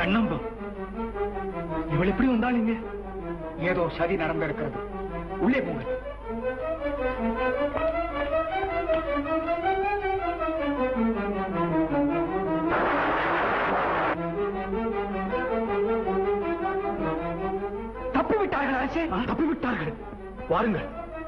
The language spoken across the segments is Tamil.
கண்ணம்பம் இவள் எப்படி வந்தாளுங்க ஏதோ சதி நடந்திருக்கிறது உள்ளே போங்க தப்பி விட்டார்கள் அரசே தப்பி விட்டார்கள் வாருங்கள்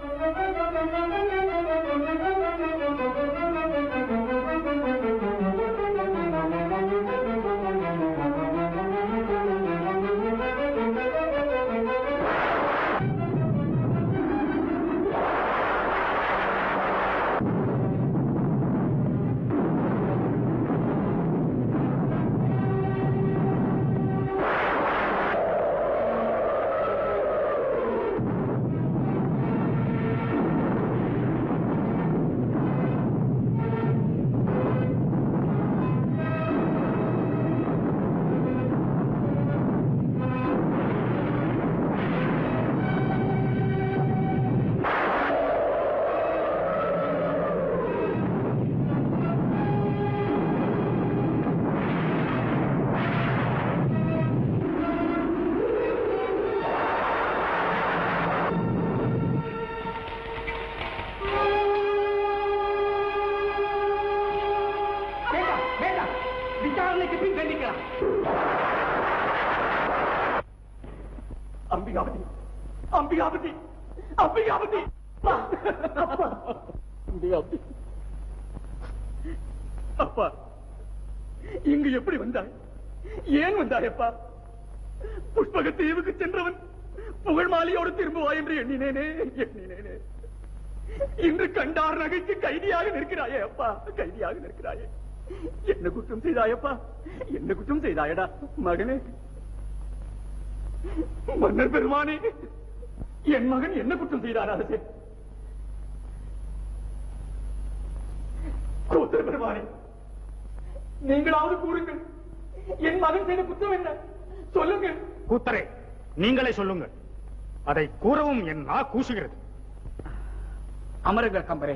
வேண்டாம் வேண்டாம் விசாரணைக்கு பின் கண்டிக்கலாம் அம்பிகாபதி அம்பிகாபதி அம்பிகாபதி அப்பா, அப்பா. அம்பிகாபதி அப்பா இங்கு எப்படி வந்தாய் ஏன் வந்தாய் அப்பா புஷ்பக தீவுக்கு சென்றவன் புகழ் மாலையோடு திரும்புவாய் என்று எண்ணினேனே எண்ணினேனே இன்று கண்டார் நகைக்கு கைதியாக நிற்கிறாயே அப்பா கைதியாக நிற்கிறாயே என்ன குற்றம் செய்தாயப்பா என்ன குற்றம் செய்தாயடா மகனே மன்னர் பெருமானே என் மகன் என்ன குற்றம் செய்தார் அரசே கூத்தர் பெருமானே நீங்களாவது கூறுங்கள் என் மகன் செய்த குற்றம் என்ன சொல்லுங்கள் கூத்தரே நீங்களே சொல்லுங்கள் அதை கூறவும் என் நா கூசுகிறது அமருங்கள் கம்பரே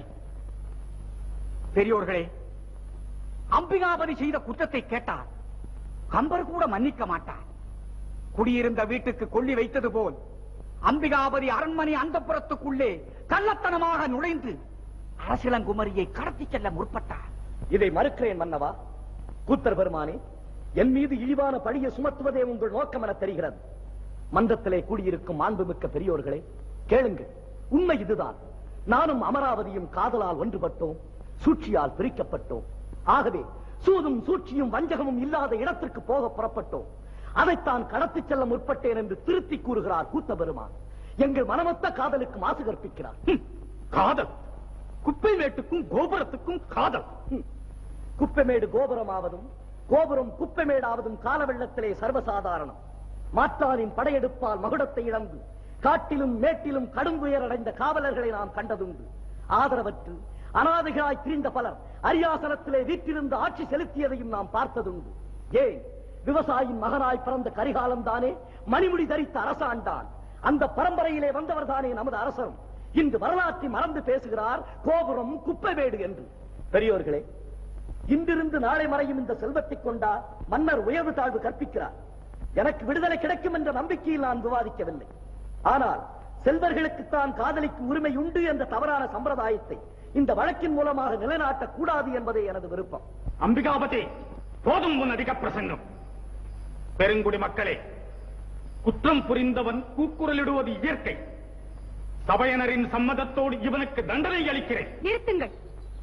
பெரியோர்களே அம்பிகாபதி செய்த குற்றத்தை கேட்டார் கம்பர் கூட மன்னிக்க மாட்டார் குடியிருந்த வீட்டுக்கு கொள்ளி வைத்தது போல் அம்பிகாபதி அரண்மனை அந்தப்புறத்துக்குள்ளே கள்ளத்தனமாக நுழைந்து அரசிலங்குமரியை கடத்தி செல்ல முற்பட்டார் இதை மறுக்கிறேன் மன்னவா கூத்தர் பெருமானே என் மீது இழிவான பழியை சுமத்துவதே உங்கள் நோக்கம் என தெரிகிறது மன்றத்திலே கூடியிருக்கும் மாண்புமிக்க பெரியோர்களே கேளுங்கள் உண்மை இதுதான் நானும் அமராவதியும் காதலால் ஒன்றுபட்டோம் சூழ்ச்சியால் பிரிக்கப்பட்டோம் ஆகவே சூதும் சூழ்ச்சியும் வஞ்சகமும் இல்லாத இடத்திற்கு போக புறப்பட்டோம் அதைத்தான் கடத்திச் செல்ல முற்பட்டேன் என்று திருத்தி கூறுகிறார் கூத்த பெருமான் எங்கள் மனமொத்த காதலுக்கு மாசு கற்பிக்கிறார் ஹம், காதல் குப்பை மேட்டுக்கும் கோபுரத்துக்கும் காதல் ஹம். குப்பைமேடு கோபுரமாவதும் கோபுரம் குப்பைமேடாவதும் கால வெள்ளத்திலே சர்வசாதாரணம் மாற்றானின் படையெடுப்பால் மகுடத்தை இழந்து காட்டிலும் மேட்டிலும் கடும் துயரடைந்த காவலர்களை நாம் கண்டதுண்டு ஆதரவற்று அனாதைகளாய் திரிந்த பலர் அரியாசனத்திலே வீற்றிருந்து ஆட்சி செலுத்தியதையும் நாம் பார்த்ததுண்டு ஏன் விவசாயின் மகனாய் பிறந்த கரிகாலம் தானே மணிமுடி தரித்த அரசாண்டான் அந்த பரம்பரையிலே வந்தவர் தானே நமது அரசரும் இன்று வரலாற்றை மறந்து பேசுகிறார் கோபுரம் குப்பைமேடு என்று பெரியோர்களே இன்றிருந்து நாளை மறையும் இந்த செல்வத்தை கொண்டா மன்னர் உயர்வு தாழ்வு கற்பிக்கிறார் எனக்கு விடுதலை கிடைக்கும் என்ற நம்பிக்கையில் நான் விவாதிக்கவில்லை ஆனால் செல்வர்களுக்குத்தான் காதலிக்கும் உரிமை உண்டு என்ற தவறான சம்பிரதாயத்தை இந்த வழக்கின் மூலமாக நிலைநாட்டக் கூடாது என்பதே எனது விருப்பம் அம்பிகாபதி போதும் உன் அதிக பிரசங்கம் பெருங்குடி மக்களே குற்றம் புரிந்தவன் கூக்குரலிடுவது இயற்கை சபையினரின் சம்மதத்தோடு இவனுக்கு தண்டனை அளிக்கிறேன் நிறுத்துங்கள்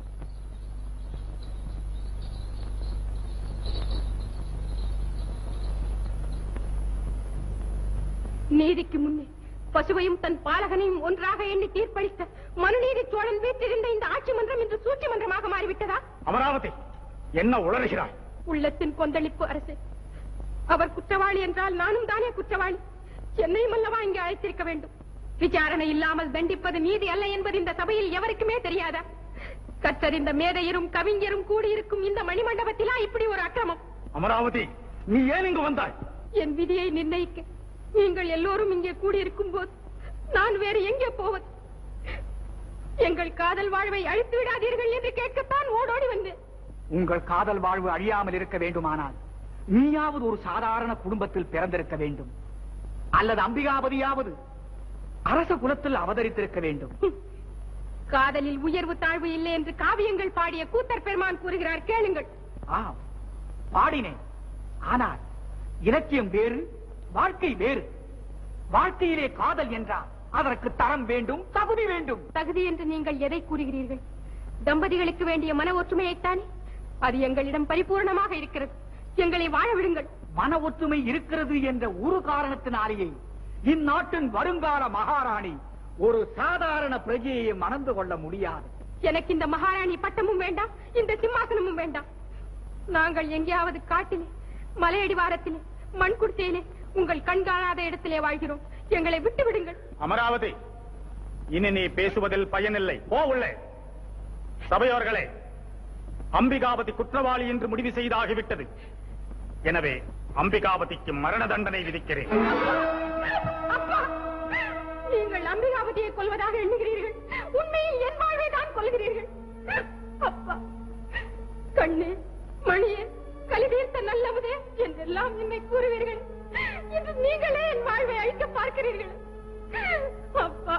நீதிக்கு முன்னே பசுவையும் தன் பாலகனையும் ஒன்றாக எண்ணி தீர்ப்பளித்த மனுநீதி சோழன் வீட்டிருந்த இந்த ஆட்சி மன்றம் இன்று சூழ்ச்சி மன்றமாக மாறிவிட்டதா அமராவதி என்ன உளறுகிறாய் உள்ளத்தின் கொந்தளிப்பு அரசே அவர் குற்றவாளி என்றால் நானும் தானே குற்றவாளி என்னையும் அல்லவா இங்கே அழைத்திருக்க வேண்டும் விசாரணை இல்லாமல் தண்டிப்பது நீதி அல்ல என்பது இந்த சபையில் எவருக்குமே தெரியாதா கற்றறிந்த மேதையரும் கவிஞரும் கூடியிருக்கும் இந்த மணிமண்டபத்திலா இப்படி ஒரு அக்கிரமம் அமராவதி நீ ஏன் இங்கு வந்தாய் என் விதியை நிர்ணயிக்க நீங்கள் எல்லோரும் இங்கே கூடியிருக்கும் போது நான் வேறு எங்கே போவது எங்கள் காதல் வாழ்வை அழித்து விடாதீர்கள் என்று கேட்கத்தான் ஓடோடி வந்தேன் உங்கள் காதல் வாழ்வு அழியாமல் இருக்க வேண்டுமானால் நீயாவது ஒரு சாதாரண குடும்பத்தில் பிறந்திருக்க வேண்டும் அல்லது அம்பிகாபதியாவது அரச குலத்தில் அவதரித்திருக்க வேண்டும் காதலில் உயர்வு தாழ்வு இல்லை என்று காவியங்கள் பாடிய கூத்தர் பெருமான் கூறுகிறார் கேளுங்கள் ஆம் பாடினேன் ஆனால் இலக்கியம் வேறு வாழ்க்கை வேறு வாழ்க்கையிலே காதல் என்றால் அதற்கு தரம் வேண்டும் தகுதி வேண்டும் தகுதி என்று நீங்கள் எதை கூறுகிறீர்கள் தம்பதிகளுக்கு வேண்டிய மன ஒற்றுமையைத்தானே அது எங்களிடம் பரிபூர்ணமாக இருக்கிறது எங்களை வாழ விடுங்கள் மன ஒற்றுமை இருக்கிறது என்ற ஒரு காரணத்தினாலேயே இந்நாட்டின் வருங்கால மகாராணி ஒரு சாதாரண பிரஜையை மணந்து கொள்ள முடியாது எனக்கு இந்த மகாராணி பட்டமும் வேண்டாம் இந்த சிம்மாசனமும் வேண்டாம் நாங்கள் எங்கேயாவது காட்டிலே மலையடிவாரத்திலே மண் குடிசையிலே உங்கள் கண்காணாத இடத்திலே வாழ்கிறோம் எங்களை விட்டு விடுங்கள் அமராவதி இனி நீ பேசுவதில் பயனில்லை போ உள்ளே சபையோர்களே அம்பிகாபதி குற்றவாளி என்று முடிவு செய்தாகிவிட்டது எனவே அம்பிகாபதிக்கு மரண தண்டனை விதிக்கிறேன் அப்பா நீங்கள் அம்பிகாவதியை கொல்வதாக எண்ணுகிறீர்கள் உண்மையில் என் வாழ்வை தான் கொள்கிறீர்கள் அப்பா கண்ணே மணியே கலிதீர்த்த நல்லமுதே என்றெல்லாம் என்னை கூறுவீர்கள் இன்று நீங்களே என் வாழ்வை அழிக்க பார்க்கிறீர்கள் அப்பா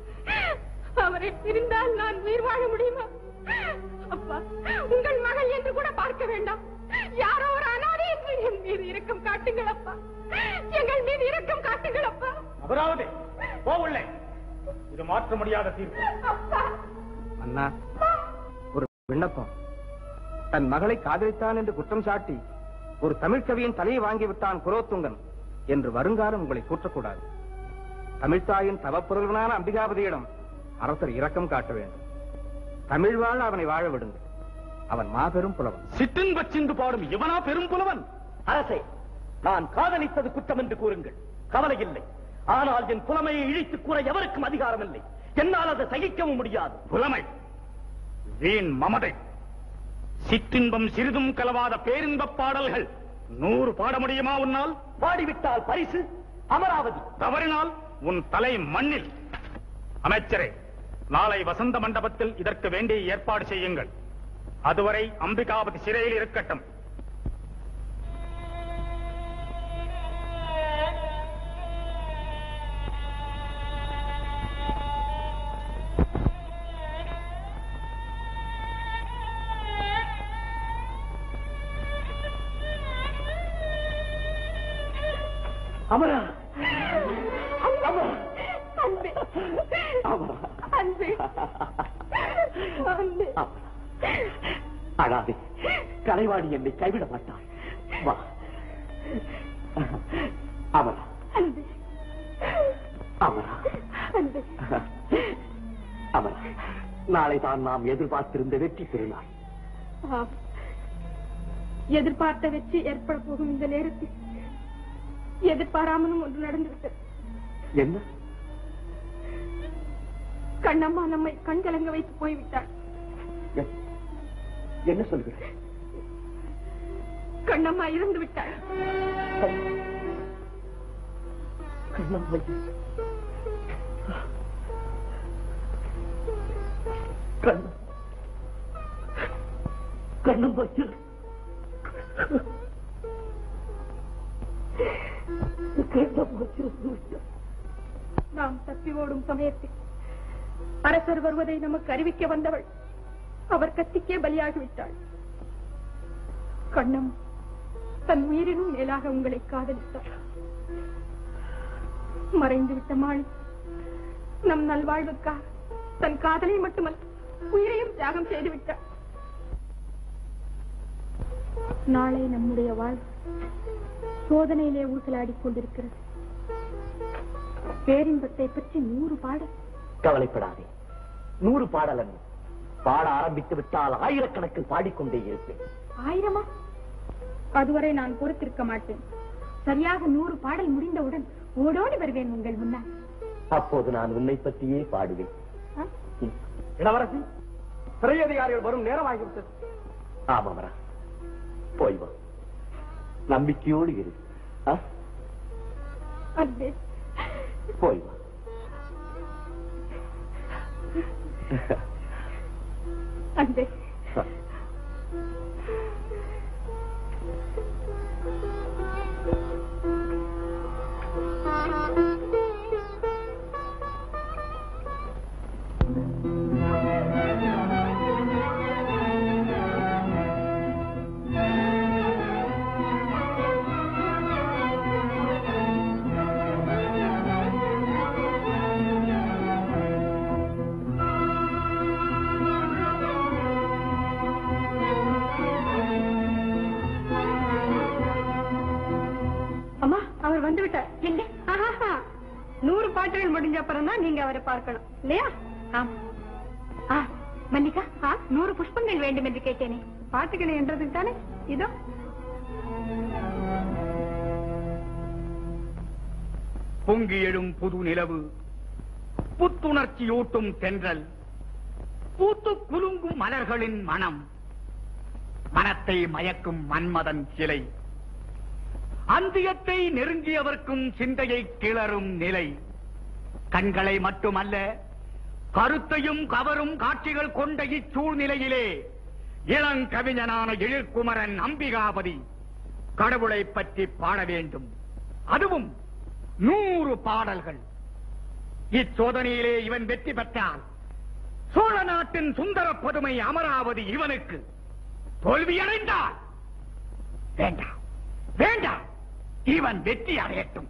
அவரை பிரிந்தால் நான் உயிர் வாழ முடியுமா அப்பா உங்கள் மகள் என்று கூட பார்க்க வேண்டாம் யாரோ ஒரு அனாதை என்று என் மீது இரக்கம் காட்டுங்கள் அப்பா எங்கள் மீது இரக்கம் காட்டுங்கள் அப்பா அமராவதி போ உள்ளே இது மாற்ற முடியாத தீர்ப்பு அப்பா அண்ணா ஒரு விண்ணப்பம் தன் மகளை காதலித்தான் என்று குற்றம் சாட்டி ஒரு தமிழ் கவியின் தலையை வாங்கி விட்டான் குரோத்துங்கன் என்று வருங்காலம் உங்களை கூற்றக்கூடாது தமிழ்த்தாயின் தவப்புதல்வனான அம்பிகாபதியிடம் அரசர் இரக்கம் காட்ட வேண்டும் தமிழ் வாழ அவனை வாழ விடுங்கள் அவன் மாபெரும் புலவன் சிற்றின் பச்சிந்து பாடும் இவனா பெரும் புலவன் அரசே நான் காதலித்தது குற்றம் என்று கூறுங்கள் கவலை இல்லை ஆனால் என் புலமையை இழித்து கூற எவருக்கும் அதிகாரம் இல்லை என்னால் அதை சகிக்கவும் முடியாது புலமை வீண் மமதை சிற்றின்பம் சிறிதும் கலவாத பேரின்பப் பாடல்கள் நூறு பாட முடியுமா உன்னால் பாடிவிட்டால் பரிசு அமராவதி தவறினால் உன் தலை மண்ணில் அமைச்சரே நாளை வசந்த மண்டபத்தில் இதற்கு வேண்டிய ஏற்பாடு செய்யுங்கள் அதுவரை அம்பிகாபதி சிறையில் இருக்கட்டும் அமரா அன்பே அமரா அன்பே அன்பே அழாதே கலைவாணி என்னை கைவிட மாட்டாள் வா அமரா அன்பே அமரா அன்பே அமரா நாளை தான் நாம் எதிர்பார்த்திருந்த வெற்றி பெறுநாள் ஆம். எதிர்பார்த்த வெற்றி ஏற்பட போகும் இந்த நேரத்தில் எதிர்பாராமலும் ஒன்று நடந்துவிட்டது என்ன கண்ணம்மா நம்மை கண்கலங்க வைத்து போய்விட்டார் எ- என்ன சொல்கிறேன் கண்ணம்மா இறந்து விட்டார் கண்ணம்மை கண்ணம் கண்ணம்மை கண்ணம்மை நாம் தப்பி ஓடும் சமயத்தில் அரசர் வருவதை நமக்கு அறிவிக்க வந்தவள் அவர் கத்திக்கே பலியாகிவிட்டாள் கண்ணம் தன் உயிரினும் மேலாக உங்களை காதலித்தார் மறைந்து விட்ட மாளி நம் நல்வாழ்வுக்காக தன் காதலை மட்டுமல்ல உயிரையும் தியாகம் செய்து விட்டார் நாளை நம்முடைய வாழ்வு சோதனையிலே ஊசலாடிக் கொண்டிருக்கிறது பேரின்பத்தை பற்றி நூறு பாடல் கவலைப்படாதே நூறு பாடல் அல்ல பாட ஆரம்பித்து விட்டால் ஆயிரக்கணக்கில் பாடிக்கொண்டே இருப்பேன் ஆயிரமா அதுவரை நான் பொறுத்திருக்க மாட்டேன் சரியாக நூறு பாடல் முடிந்தவுடன் ஓடோடி வருவேன் உங்கள் முன்னால் அப்போது நான் உன்னை பற்றியே பாடுவேன் ஆ? ம். இளவரசி சிறை அதிகாரிகள் வரும் நேரம் ஆகிவிட்டது ஆமாமரா போய் வா நம்பிக்கையோடு இரு ஆ? அன்பே போய் வா அன்பே ஆ. வந்து விட்டார் எங்க ஆஹா நூறு பாட்டுகள் முடிஞ்ச அப்புறம் தான் நீங்க அவரை பார்க்கணும் இல்லையா ஆமா ஆ மல்லிகா ஆ நூறு புஷ்பங்கள் வேண்டும் என்று கேட்டேனே பாட்டுகளை என்றதுக்கு தானே இதோ பொங்கி எழும் புது நிலவு புத்துணர்ச்சியூட்டும் தென்றல் பூத்து குலுங்கும் மலர்களின் மனம் மனத்தை மயக்கும் மன்மதன் சிலை அந்தியத்தை நெருங்கியவர்க்கும் சிந்தையை கிளறும் நிலை கண்களை மட்டுமல்ல கருத்தையும் கவரும் காட்சிகள் கொண்ட இச்சூழ்நிலையிலே இளங்கவிஞனான எழிற்குமரன் அம்பிகாபதி கடவுளை பற்றி பாட வேண்டும் அதுவும் நூறு பாடல்கள் இச்சோதனையிலே இவன் வெற்றி பெற்றால் சோழ நாட்டின் சுந்தர பதுமை அமராவதி இவனுக்கு தோல்வியடைந்தால் வேண்டாம் வேண்டாம் இவன் வெற்றி அடையட்டும்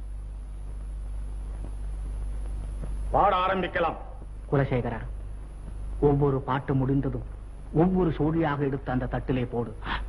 பாட ஆரம்பிக்கலாம் குலசேகரா ஒவ்வொரு பாட்டு முடிந்ததும் ஒவ்வொரு சோழியாக எடுத்து அந்த தட்டிலே போடு